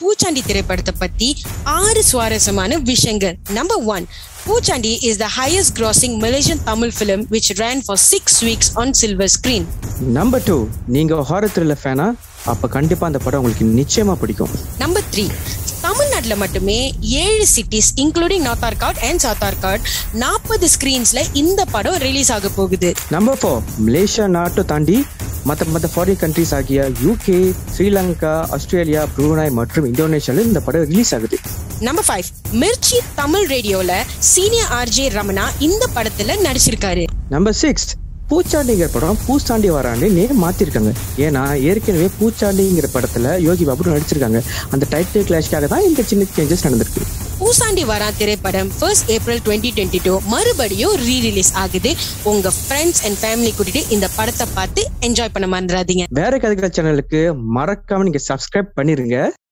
பூச்சாண்டி திரைப்படத்தை பத்தி ஆறு சுவாரஸ்யமான விஷயங்கள் number one Poochandi is the highest grossing Malaysian Tamil film which ran for six weeks on silver screen number two நீங்க ஹாரர் த்ரில்லர் ஃபேனா அப்ப கண்டிப்பா அந்த படம் உங்களுக்கு நிச்சயமா பிடிக்கும் நம்பர் த்ரீ தமிழ்நாட்டுல மட்டுமே ஏழு cities including north Arcot and south Arcot நாற்பது ஸ்கிரீன்ஸ்ல இந்த படம் ரிலீஸ் ஆக போகுது நம்பர் ஃபோர் மலேசியா நாட்டை தாண்டி மற்ற மற்ற ஃபாரின் கண்ட்ரிஸ் ஆகிய யூகே ஸ்ரீலங்கா ஆஸ்திரேலியா ப்ரூனாய் மற்றும் இந்தோனேஷியால இந்த படம் ரிலீஸ் ஆகுது நம்பர் ஃபைவ் மிர்ச்சி தமிழ் ரேடியோல சீனியர் ஆர்ஜே ரமணா இந்த படத்துல நடிச்சிருக்காரு நம்பர் சிக்ஸ் பூச்சாண்டிங்கிற படம் பூச்சாண்டி வரான்னு நேம் மாத்திருக்காங்க ஏன்னா ஏற்கனவே பூச்சாண்டிங்கிற படத்துல யோகி பாபு நடிச்சிருக்காங்க அந்த டைட்டில் கிளாஷ்க்காக தான் இந்த சின்ன சேஞ்சஸ் நடந்திருக்கு பூசாண்டி வரா திரைப்படம் first April twenty twenty two மறுபடியும் ரீ ரிலீஸ் ஆகுது உங்க ஃப்ரெண்ட்ஸ் அண்ட் ஃபேமிலி கூட்டிட்டு இந்த படத்தை பார்த்து என்ஜாய் பண்ண மறந்துடாதீங்க வேற கதைகள் சேனலுக்கு மறக்காம நீங்க சப்ஸ்கிரைப் பண்ணிருங்க